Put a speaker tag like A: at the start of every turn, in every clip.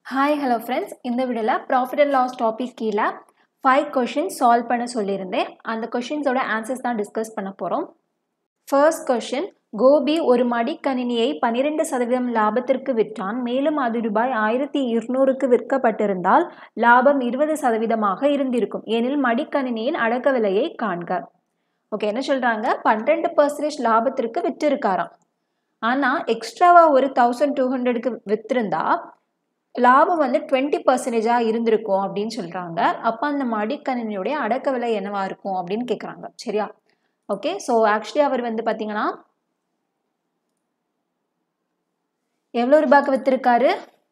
A: hi hello friends இந்த வீடியோவில் profit and loss topic கீழே ஃபைவ் கொஷின்ஸ் சால்வ் பண்ண சொல்லியிருந்தேன் அந்த கொஷின்ஸோட ஆன்சர்ஸ் தான் டிஸ்கஸ் பண்ண போகிறோம் ஃபர்ஸ்ட் கொஷின் கோபி ஒரு மடிக்கணினியை பன்னிரெண்டு சதவீதம் லாபத்திற்கு விற்றான் மேலும் அது ரூபாய் ஆயிரத்தி இருநூறுக்கு விற்கப்பட்டிருந்தால் லாபம் இருபது சதவீதமாக இருந்திருக்கும் எனில் மடிக்கணினியின் அடக்க விலையை காண்க ஓகே என்ன சொல்கிறாங்க பன்னிரெண்டு பர்சன்டேஜ் லாபத்திற்கு விற்றிருக்காராம் ஆனால் எக்ஸ்ட்ராவாக ஒரு தௌசண்ட் டூ ஹண்ட்ரடுக்கு விற்றுருந்தா லாபம் வந்து டுவெண்ட்டி பர்சன்டேஜாக இருந்திருக்கும் அப்படின்னு சொல்கிறாங்க அப்போ அந்த மடிக்கணினியுடைய அடக்க விலை என்னவா இருக்கும் அப்படின்னு கேட்குறாங்க சரியா ஓகே ஸோ ஆக்சுவலி அவர் வந்து பார்த்தீங்கன்னா எவ்வளோ ரூபாய்க்கு விற்றுருக்காரு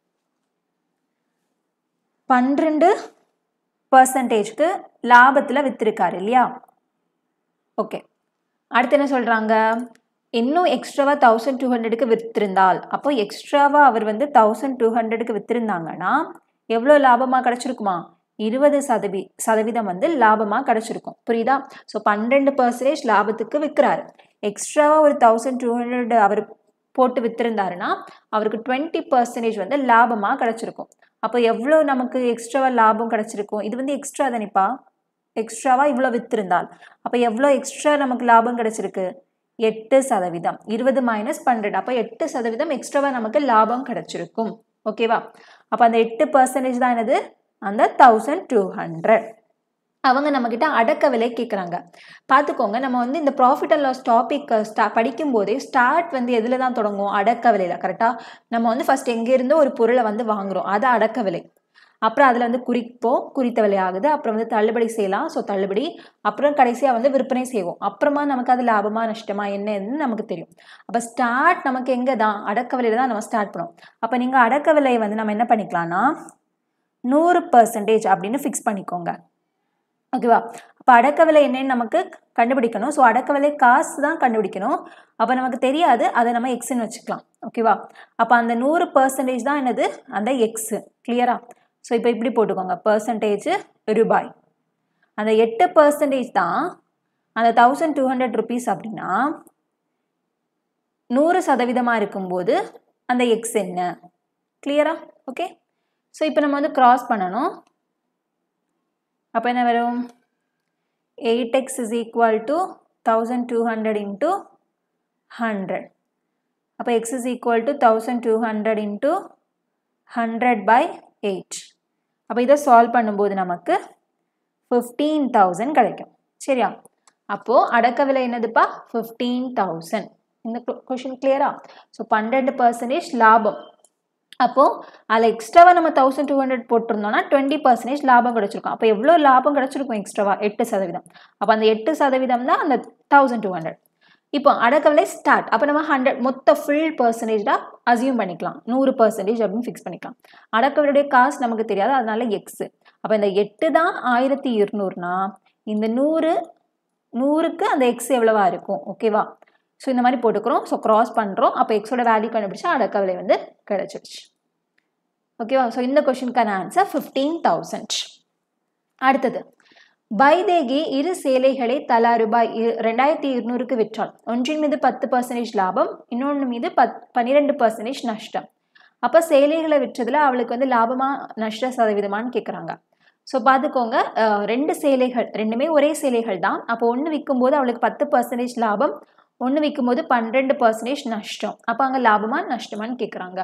A: பன்னிரெண்டு பர்சன்டேஜ்க்கு லாபத்தில் விற்றுருக்காரு இல்லையா ஓகே அடுத்து என்ன சொல்கிறாங்க இன்னும் எக்ஸ்ட்ராவாக தௌசண்ட் டூ ஹண்ட்ரடுக்கு விற்றுருந்தால் அப்போ எக்ஸ்ட்ராவாக அவர் வந்து தௌசண்ட் டூ ஹண்ட்ரடுக்கு விற்றுருந்தாங்கன்னா எவ்வளோ லாபமாக கிடச்சிருக்குமா இருபது சதவீ சதவீதம் வந்து லாபமாக கிடச்சிருக்கும் புரியுதா ஸோ பன்னெண்டு பர்சன்டேஜ் லாபத்துக்கு விற்கிறாரு எக்ஸ்ட்ராவாக ஒரு தௌசண்ட் டூ ஹண்ட்ரட் அவர் போட்டு விற்றுருந்தாருன்னா அவருக்கு டுவெண்ட்டி பர்சன்டேஜ் வந்து லாபமாக கிடச்சிருக்கும் அப்போ எவ்வளோ நமக்கு எக்ஸ்ட்ராவாக லாபம் கிடச்சிருக்கும் இது வந்து எக்ஸ்ட்ரா தானேப்பா எக்ஸ்ட்ராவாக இவ்வளோ விற்றுருந்தால் அப்போ எவ்வளோ எக்ஸ்ட்ரா நமக்கு லாபம் கிடச்சிருக்கு எட்டு சதவீதம் இருபது மைனஸ் பன்னெண்டு அப்போ எட்டு சதவீதம் எக்ஸ்ட்ராவாக நமக்கு லாபம் கிடச்சிருக்கும் ஓகேவா அப்போ அந்த எட்டு பர்சன்டேஜ் தான் என்னது அந்த தௌசண்ட் டூ ஹண்ட்ரட் அவங்க நம்மக்கிட்ட அடக்க விலை கேட்குறாங்க பார்த்துக்கோங்க நம்ம வந்து இந்த ப்ராஃபிட் அண்ட் லாஸ் டாபிக் ஸ்டா படிக்கும் போதே ஸ்டார்ட் வந்து எதில் தான் தொடங்கும் அடக்க விலையில் கரெக்டாக நம்ம வந்து ஃபஸ்ட் எங்கேருந்து ஒரு பொருளை வந்து வாங்குகிறோம் அது அடக்க விலை அப்புறம் அதில் வந்து குறிப்போம் குறித்த விலை ஆகுது அப்புறம் வந்து தள்ளுபடி செய்யலாம் ஸோ தள்ளுபடி அப்புறம் கடைசியாக வந்து விற்பனை செய்வோம் அப்புறமா நமக்கு அது லாபமாக நஷ்டமா என்னன்னு நமக்கு தெரியும் அப்போ ஸ்டார்ட் நமக்கு எங்கே தான் அடக்க விலையில் தான் நம்ம ஸ்டார்ட் பண்ணோம் அப்போ நீங்கள் அடக்க விலையை வந்து நம்ம என்ன பண்ணிக்கலாம்னா நூறு பர்சன்டேஜ் அப்படின்னு ஃபிக்ஸ் பண்ணிக்கோங்க ஓகேவா அப்போ அடக்க விலை என்னன்னு நமக்கு கண்டுபிடிக்கணும் ஸோ அடக்க விலை காசு தான் கண்டுபிடிக்கணும் அப்போ நமக்கு தெரியாது அதை நம்ம எக்ஸ்ன்னு வச்சுக்கலாம் ஓகேவா அப்போ அந்த நூறு பர்சன்டேஜ் தான் என்னது அந்த எக்ஸு கிளியரா ஸோ இப்போ இப்படி போட்டுக்கோங்க பர்சன்டேஜ் ரூபாய் அந்த எட்டு பர்சன்டேஜ் தான் அந்த தௌசண்ட் டூ ஹண்ட்ரட் ருபீஸ் அப்படின்னா நூறு சதவீதமாக இருக்கும்போது அந்த எக்ஸ் என்ன கிளியரா ஓகே ஸோ இப்போ நம்ம வந்து க்ராஸ் பண்ணணும் அப்போ என்ன வரும் eight x is equal to thousand two hundred into hundred அப்போ x is equal to thousand two hundred into hundred by eight அப்போ இதை சால்வ் பண்ணும்போது நமக்கு ஃபிஃப்டீன் தௌசண்ட் கிடைக்கும் சரியா அப்போது அடக்க விலை என்னதுப்பா ஃபிஃப்டீன் தௌசண்ட் இந்த கொஷின் கிளியரா ஸோ பன்னெண்டு பர்சன்டேஜ் லாபம் அப்போது அதில் எக்ஸ்ட்ராவாக நம்ம தௌசண்ட் டூ ஹண்ட்ரட் போட்டிருந்தோம்னா டுவெண்ட்டி பர்சன்டேஜ் லாபம் கிடச்சிருக்கும் அப்போ எவ்வளோ லாபம் கிடச்சிருக்கும் எக்ஸ்ட்ராவாக எட்டு சதவீதம் அப்போ அந்த எட்டு சதவீதம் தான் அந்த தௌசண்ட் டூ ஹண்ட்ரட் இப்போ அடக்கவிலை ஸ்டார்ட் அப்போ நம்ம ஹண்ட்ரட் மொத்த ஃபுல் பர்சன்டேஜாக அசியூம் பண்ணிக்கலாம் நூறு பர்சன்டேஜ் அப்படின்னு ஃபிக்ஸ் பண்ணிக்கலாம் அடக்கவிலுடைய காசு நமக்கு தெரியாது அதனால எக்ஸு அப்போ இந்த எட்டு தான் ஆயிரத்தி இருநூறுனா இந்த நூறு நூறுக்கு அந்த எக்ஸ் எவ்வளவா இருக்கும் ஓகேவா ஸோ இந்த மாதிரி போட்டுக்கிறோம் ஸோ க்ராஸ் பண்ணுறோம் அப்போ எக்ஸோட வேல்யூ கண்டுபிடிச்சா அடக்க விலை வந்து கிடச்சிருச்சு ஓகேவா ஸோ இந்த கொஷினுக்கான ஆன்சர் ஃபிஃப்டீன் தௌசண்ட் அடுத்தது பைதேகி இரு சேலைகளை தலா ரூபாய் ரெண்டாயிரத்தி இருநூறுக்கு விற்றாள் ஒன்றின் மீது பத்து பர்சன்டேஜ் லாபம் இன்னொன்று மீது பத் பன்னிரெண்டு பர்சன்டேஜ் நஷ்டம் அப்போ சேலைகளை விற்றதில் அவளுக்கு வந்து லாபமாக நஷ்ட சதவீதமானு கேட்குறாங்க ஸோ பார்த்துக்கோங்க ரெண்டு சேலைகள் ரெண்டுமே ஒரே சேலைகள் தான் அப்போ ஒன்று விற்கும்போது அவளுக்கு பத்து பர்சன்டேஜ் லாபம் ஒன்று விற்கும்போது பன்னிரெண்டு பர்சன்டேஜ் நஷ்டம் அப்போ அங்கே லாபமா நஷ்டமான்னு கேட்குறாங்க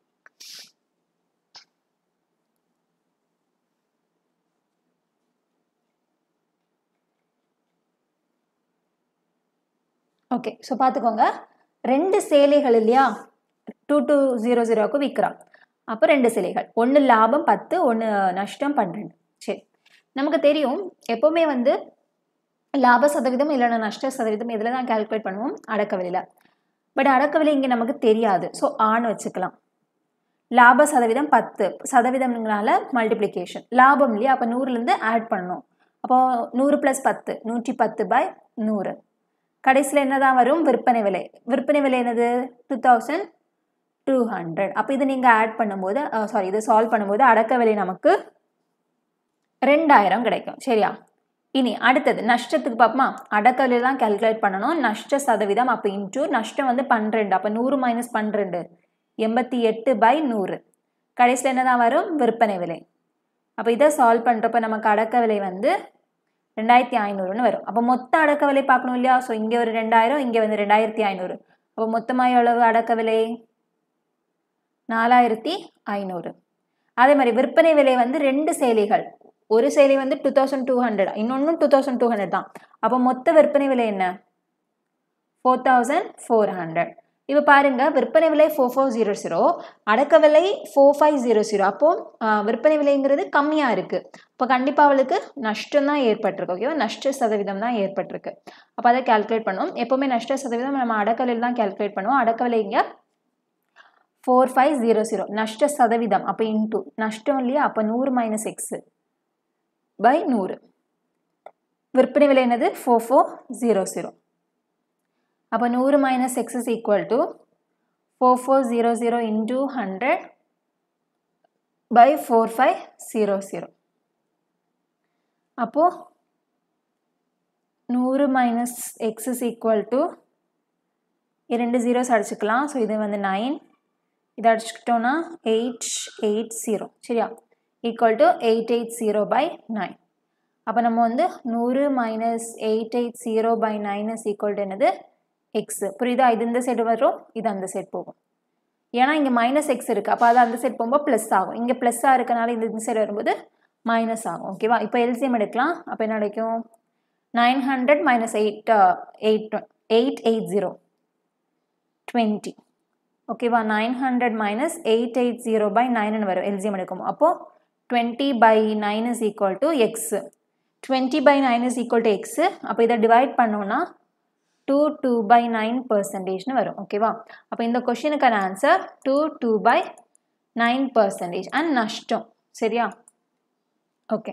A: ஓகே ஸோ பார்த்துக்கோங்க ரெண்டு சேலைகள் இல்லையா டூ டூ ஜீரோ ஜீரோவுக்கு விற்கிறான் அப்போ ரெண்டு சிலைகள் ஒன்று லாபம் பத்து ஒன்று நஷ்டம் பன்னெண்டு சரி நமக்கு தெரியும் எப்போவுமே வந்து லாப சதவீதம் இல்லைன்னா நஷ்ட சதவீதம் இதில் தான் கால்குலேட் பண்ணுவோம் அடக்க விலையில் பட் அடக்க விலை இங்கே நமக்கு தெரியாது ஸோ ஆண் வச்சுக்கலாம் லாப சதவீதம் பத்து சதவீதம்னால மல்டிப்ளிகேஷன் லாபம் இல்லையா அப்போ நூறுலேருந்து ஆட் பண்ணணும் அப்போது நூறு ப்ளஸ் பத்து நூற்றி பத்து பை நூறு கடைசியில் என்ன தான் வரும் விற்பனை விலை விற்பனை விலை என்னது டூ தௌசண்ட் டூ ஹண்ட்ரட் அப்போ இது நீங்கள் ஆட் பண்ணும்போது சாரி இது சால்வ் பண்ணும்போது அடக்க விலை நமக்கு ரெண்டாயிரம் கிடைக்கும் சரியா இனி அடுத்தது நஷ்டத்துக்கு பார்ப்போமா அடக்க விலை தான் கேல்குலேட் பண்ணணும் நஷ்ட சதவீதம் அப்போ இன்டூ நஷ்டம் வந்து பன்னிரெண்டு அப்போ நூறு மைனஸ் பன்னிரெண்டு எண்பத்தி எட்டு பை நூறு கடைசியில் என்ன தான் வரும் விற்பனை விலை அப்போ இதை சால்வ் பண்ணுறப்ப நமக்கு அடக்க விலை வந்து ரெண்டாயிரத்தி ஐநூறுன்னு வரும் அப்போ மொத்த அடக்க விலை பார்க்கணும் இல்லையா ஸோ இங்கே ஒரு ரெண்டாயிரம் இங்கே வந்து ரெண்டாயிரத்தி ஐநூறு அப்போ மொத்தமாக எவ்வளவு அடக்க விலை நாலாயிரத்தி ஐநூறு அதே மாதிரி விற்பனை விலை வந்து ரெண்டு செயலிகள் ஒரு செயலி வந்து டூ தௌசண்ட் டூ ஹண்ட்ரட் இன்னொன்றும் டூ தௌசண்ட் டூ ஹண்ட்ரட் தான் அப்போ மொத்த விற்பனை விலை என்ன ஃபோர் தௌசண்ட் ஃபோர் ஹண்ட்ரட் இப்போ பாருங்க விற்பனை விலை ஃபோர் ஃபோர் ஜீரோ ஜீரோ அடக்க விலை ஃபோர் ஃபைவ் ஜீரோ ஜீரோ அப்போ விற்பனை விலைங்கிறது கம்மியாக இருக்கு இப்போ கண்டிப்பாக அவளுக்கு நஷ்டம் தான் ஏற்பட்டிருக்கு ஓகேவா நஷ்ட சதவீதம் தான் ஏற்பட்டிருக்கு அப்போ அதை கால்குலேட் பண்ணுவோம் எப்போவுமே நஷ்ட சதவீதம் நம்ம அடக்க விலையில் தான் கால்குலேட் பண்ணுவோம் அடக்க விலை இங்கே ஃபோர் ஃபைவ் ஜீரோ ஜீரோ நஷ்ட சதவீதம் அப்போ இன்டூ நஷ்டம் இல்லையா அப்போ நூறு மைனஸ் எக்ஸு பை நூறு விற்பனை விலை என்னது ஃபோர் ஃபோர் ஜீரோ ஜீரோ அப்போ நூறு minus x is equal to four four zero zero into hundred by four five zero zero அப்போது நூறு minus x is equal to இரண்டு ஜீரோஸ் அடிச்சுக்கலாம் ஸோ இது வந்து நைன் இதை அடிச்சுக்கிட்டோன்னா எயிட் எயிட் ஜீரோ சரியா equal to eight eight zero by nine அப்போ நம்ம வந்து நூறு minus eight eight zero by nine is equal to என்னது எக்ஸ் புரியுதா இது இந்த சைடு வரும் இது அந்த சைடு போகும் ஏன்னா இங்கே மைனஸ் எக்ஸ் இருக்குது அப்போ அது அந்த சைடு போகும்போது ப்ளஸ் ஆகும் இங்கே ப்ளஸ்ஸாக இருக்கனால இந்த இந்த சைடு வரும்போது மைனஸ் ஆகும் ஓகேவா இப்போ எல்சிஎம் எடுக்கலாம் அப்போ என்ன கிடைக்கும் nine hundred minus eight eight eight eight zero twenty ஓகேவா nine hundred minus eight eight zero by nine வரும் எல்சிஎம் எடுக்கும் அப்போது twenty by nine is equal to x twenty by nine is equal to x அப்போ இதை divide பண்ணோன்னா two two by nine பர்சன்டேஜ்னு வரும் ஓகேவா அப்போ இந்த கொஷினுக்கான answer two two by nine percentage and நஷ்டம் சரியா ஓகே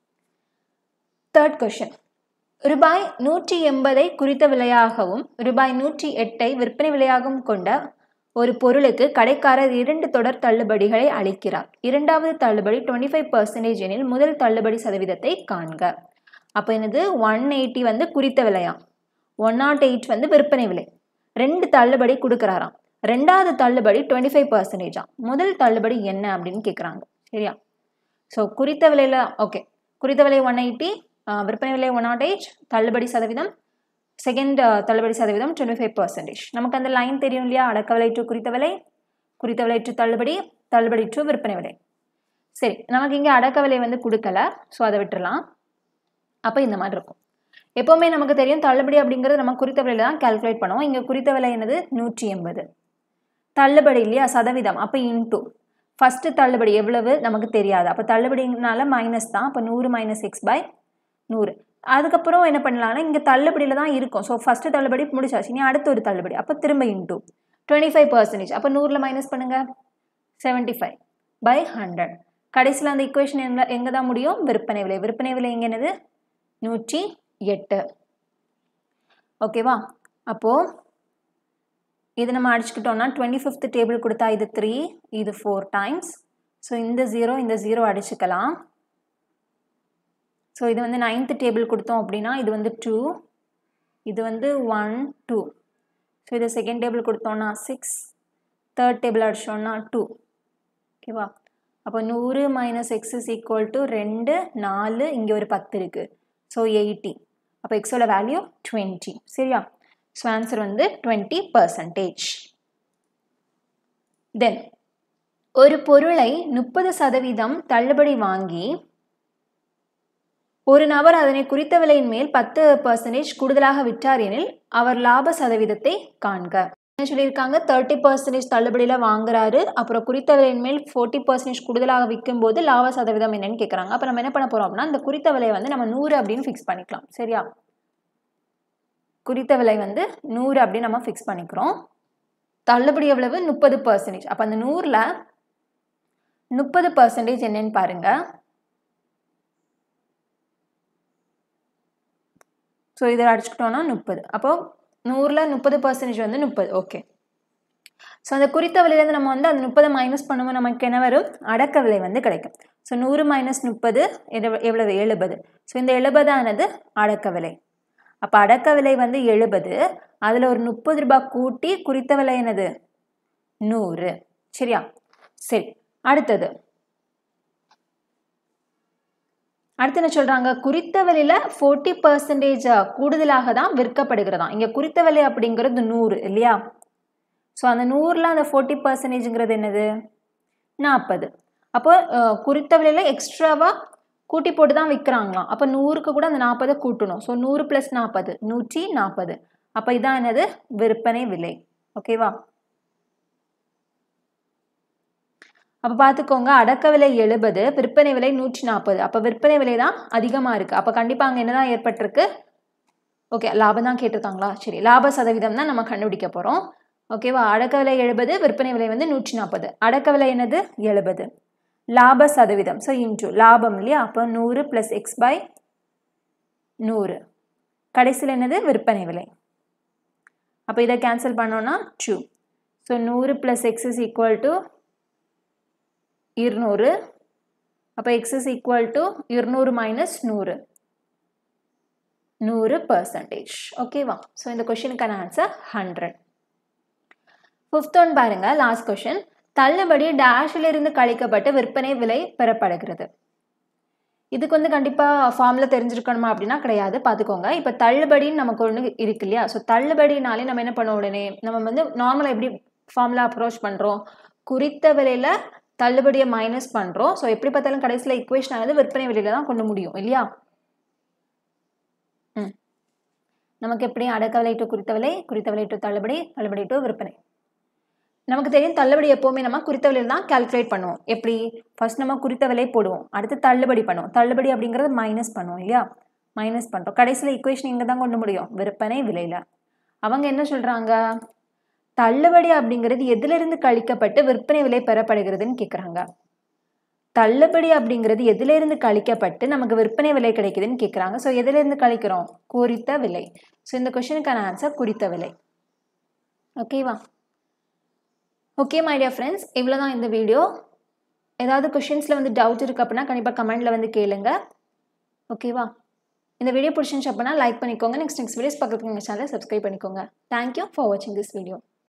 A: தேர்ட் கொஷின் ரூபாய் நூற்றி எண்பதை குறித்த விலையாகவும் ரூபாய் நூற்றி எட்டை விற்பனை விலையாகவும் கொண்ட ஒரு பொருளுக்கு கடைக்காரர் இரண்டு தொடர் தள்ளுபடிகளை அளிக்கிறார் இரண்டாவது தள்ளுபடி டுவெண்ட்டி ஃபைவ் பர்சன்டேஜ் எனில் முதல் தள்ளுபடி சதவீதத்தை காண்க அப்போ என்னது ஒன் எயிட்டி வந்து குறித்த விலையாம் ஒன் நாட் எயிட் வந்து விற்பனை விலை ரெண்டு தள்ளுபடி கொடுக்குறாராம் ரெண்டாவது தள்ளுபடி டுவெண்ட்டி ஃபைவ் பர்சன்டேஜா முதல் தள்ளுபடி என்ன அப்படின்னு கேட்குறாங்க சரியா ஸோ குறித்த விலையில் ஓகே குறித்த விலை ஒன் எயிட்டி விற்பனை விலை ஒன் நாட் எயிட் தள்ளுபடி சதவீதம் செகண்ட் தள்ளுபடி சதவீதம் டுவெண்ட்டி ஃபைவ் பர்சன்டேஜ் நமக்கு அந்த லைன் தெரியும் இல்லையா அடக்க விலை டு குறித்த விலை குறித்த விலை டு தள்ளுபடி தள்ளுபடி டு விற்பனை விலை சரி நமக்கு இங்கே அடக்க விலை வந்து கொடுக்கல ஸோ அதை விட்டுறலாம் அப்போ இந்த மாதிரி இருக்கும் எப்போவுமே நமக்கு தெரியும் தள்ளுபடி அப்படிங்கிறது நம்ம குறித்த விலையில் தான் கால்குலேட் பண்ணுவோம் இங்கே குறித்த விலை என்னது நூற்றி எண்பது தள்ளுபடி இல்லையா சதவீதம் அப்போ இன்டூ ஃபஸ்ட்டு தள்ளுபடி எவ்வளவு நமக்கு தெரியாது அப்போ தள்ளுபடினால மைனஸ் தான் அப்போ நூறு மைனஸ் எக்ஸ் பை நூறு அதுக்கப்புறம் என்ன பண்ணலாம்னா இங்கே தள்ளுபடியில் தான் இருக்கும் ஸோ ஃபஸ்ட்டு தள்ளுபடி முடிச்சாச்சு இனி அடுத்த ஒரு தள்ளுபடி அப்போ திரும்ப இன்டூ டுவெண்ட்டி ஃபைவ் பர்சன்டேஜ் அப்போ நூறில் மைனஸ் பண்ணுங்கள் செவன்ட்டி ஃபைவ் பை ஹண்ட்ரட் கடைசியில் அந்த இக்குவேஷன் எங்கே எங்கே தான் முடியும் விற்பனை விலை விற்பனை விலை எங்கே என்னது நூற்றி எட்டு ஓகேவா அப்போது இது நம்ம அடிச்சுக்கிட்டோம்னா டுவெண்ட்டி ஃபிஃப்த் டேபிள் கொடுத்தா இது த்ரீ இது ஃபோர் டைம்ஸ் ஸோ இந்த ஜீரோ இந்த ஜீரோ அடிச்சுக்கலாம் ஸோ இது வந்து நைன்த்து டேபிள் கொடுத்தோம் அப்படின்னா இது வந்து டூ இது வந்து ஒன் டூ ஸோ இது செகண்ட் டேபிள் கொடுத்தோன்னா சிக்ஸ் தேர்ட் டேபிள் அடிச்சோன்னா டூ ஓகேவா அப்போ நூறு minus x is equal to ரெண்டு நாலு இங்கே ஒரு பத்து இருக்குது ஸோ எயிட்டி அப்போ எக்ஸோட வேல்யூ டுவெண்ட்டி சரியா ஸோ ஆன்சர் வந்து டுவெண்ட்டி பர்சன்டேஜ் தென் ஒரு பொருளை முப்பது சதவீதம் தள்ளுபடி வாங்கி ஒரு நபர் அதனை குறித்த விலையின் மேல் பத்து பர்சன்டேஜ் கூடுதலாக விற்றார் எனில் அவர் லாப சதவீதத்தை காண்க என்ன சொல்லியிருக்காங்க தேர்ட்டி பர்சன்டேஜ் தள்ளுபடியில் வாங்குறாரு அப்புறம் குறித்த விலையின் மேல் ஃபோர்ட்டி பர்சன்டேஜ் கூடுதலாக விற்கும் போது லாப சதவீதம் என்னன்னு கேட்குறாங்க அப்போ நம்ம என்ன பண்ண போகிறோம் அப்படின்னா அந்த குறித்த விலையை வந்து நம்ம நூறு அப்படின்னு ஃபிக்ஸ் பண்ணிக்கலாம் சரியா குறித்த விலை வந்து நூறு அப்படின்னு நம்ம ஃபிக்ஸ் பண்ணிக்கிறோம் தள்ளுபடி எவ்வளவு முப்பது பர்சன்டேஜ் அப்போ அந்த நூறில் முப்பது பர்சன்டேஜ் என்னன்னு பாருங்க ஸோ இதை அடிச்சுக்கிட்டோன்னா முப்பது அப்போ நூறில் முப்பது பர்சன்டேஜ் வந்து முப்பது ஓகே ஸோ அந்த குறித்த விலையிலேருந்து நம்ம வந்து அந்த முப்பதை மைனஸ் பண்ணும்போது நமக்கு என்ன வரும் அடக்க விலை வந்து கிடைக்கும் ஸோ நூறு மைனஸ் முப்பது எவ்வளவு எழுபது ஸோ இந்த எழுபதானது அடக்க விலை அப்போ அடக்க விலை வந்து எழுபது அதில் ஒரு முப்பது ரூபாய் கூட்டி குறித்த விலை என்னது நூறு சரியா சரி அடுத்தது அடுத்து என்ன சொல்றாங்க குறித்த விலையில ஃபோர்ட்டி பர்சன்டேஜ் கூடுதலாக தான் விற்கப்படுகிறதாம் இங்க குறித்த விலை அப்படிங்கிறது நூறு இல்லையா ஸோ அந்த நூறில் அந்த ஃபோர்ட்டி பர்சன்டேஜுங்கிறது என்னது நாற்பது அப்போ அஹ், குறித்த விலையில எக்ஸ்ட்ராவா கூட்டி போட்டு தான் விற்கிறாங்களாம் அப்போ நூறுக்கு கூட அந்த நாற்பதை கூட்டணும் ஸோ நூறு ப்ளஸ் நாற்பது நூற்றி நாற்பது அப்போ இதான் என்னது விற்பனை விலை ஓகேவா அப்போ பார்த்துக்கோங்க அடக்க விலை எழுபது விற்பனை விலை நூற்றி நாற்பது அப்போ விற்பனை விலை தான் அதிகமாக இருக்குது அப்போ கண்டிப்பாக அங்கே என்னதான் ஏற்பட்டிருக்கு ஓகே லாபம் தான் கேட்டிருக்காங்களா சரி லாப சதவீதம் தான் நம்ம கண்டுபிடிக்க போகிறோம் ஓகேவா அடக்க விலை எழுபது விற்பனை விலை வந்து நூற்றி நாற்பது அடக்க விலை என்னது எழுபது லாப சதவீதம் ஸோ இன்டூ லாபம் இல்லையா அப்போ நூறு ப்ளஸ் எக்ஸ் பை நூறு கடைசியில் என்னது விற்பனை விலை அப்போ இதை கேன்சல் பண்ணோன்னா டூ ஸோ நூறு plus x is equal to இருநூறு அப்போ எக்ஸ் இஸ் ஈக்குவல் டு இருநூறு மைனஸ் நூறு நூறு பர்சன்டேஜ் ஓகேவா ஸோ இந்த கொஷினுக்கான ஆன்சர் ஹண்ட்ரட் ஃபிஃப்த் ஒன் பாருங்க லாஸ்ட் கொஷின் தள்ளுபடி டேஷில் இருந்து கழிக்கப்பட்டு விற்பனை விலை பெறப்படுகிறது இதுக்கு வந்து கண்டிப்பாக ஃபார்மில் தெரிஞ்சிருக்கணுமா அப்படின்னா கிடையாது பார்த்துக்கோங்க இப்போ தள்ளுபடின்னு நமக்கு ஒன்று இருக்கு இல்லையா ஸோ தள்ளுபடினாலே நம்ம என்ன பண்ண உடனே நம்ம வந்து நார்மலாக எப்படி ஃபார்மில் அப்ரோச் பண்ணுறோம் குறித்த விலையில் தள்ளுபடியை மைனஸ் பண்ணுறோம் ஸோ எப்படி பார்த்தாலும் கடைசியில் இக்குவேஷன் ஆனது விற்பனை விலையில தான் கொண்டு முடியும் இல்லையா ம் நமக்கு எப்படி அடக்க விலை டு குறித்த விலை குறித்த விலை டு தள்ளுபடி தள்ளுபடி டு விற்பனை நமக்கு தெரியும் தள்ளுபடி எப்போவுமே நம்ம குறித்த விலையில் தான் கால்குலேட் பண்ணுவோம் எப்படி ஃபர்ஸ்ட் நம்ம குறித்த விலை போடுவோம் அடுத்து தள்ளுபடி பண்ணுவோம் தள்ளுபடி அப்படிங்கிறது மைனஸ் பண்ணுவோம் இல்லையா மைனஸ் பண்ணுறோம் கடைசியில் இக்குவேஷன் இங்கே தான் கொண்டு முடியும் விற்பனை விலையில் அவங்க என்ன சொல்கிறாங்க தள்ளுபடி அப்படிங்கிறது எதிலிருந்து கழிக்கப்பட்டு விற்பனை விலை பெறப்படுகிறதுன்னு கேட்குறாங்க தள்ளுபடி அப்படிங்கிறது எதிலிருந்து கழிக்கப்பட்டு நமக்கு விற்பனை விலை கிடைக்குதுன்னு கேட்குறாங்க ஸோ எதிலிருந்து கழிக்கிறோம் குறித்த விலை ஸோ இந்த கொஷனுக்கான ஆன்சர் குறித்த விலை ஓகேவா ஓகே மை டியர் ஃப்ரெண்ட்ஸ் இவ்வளோ தான் இந்த வீடியோ ஏதாவது கொஷின்ஸில் வந்து டவுட் இருக்குது அப்படின்னா கண்டிப்பாக கமெண்ட்டில் வந்து கேளுங்க ஓகேவா இந்த வீடியோ பிடிச்சிருந்துச்சு அப்படின்னா லைக் பண்ணிக்கோங்க நெக்ஸ்ட் நெக்ஸ்ட் வீடியோஸ் பக்கத்துக்கு எங்கள் சேனலை சப்ஸ்கிரைப் பண்ணிக்கோங்க தேங்க்யூ ஃபார் வாட்சிங் திஸ் வீடியோ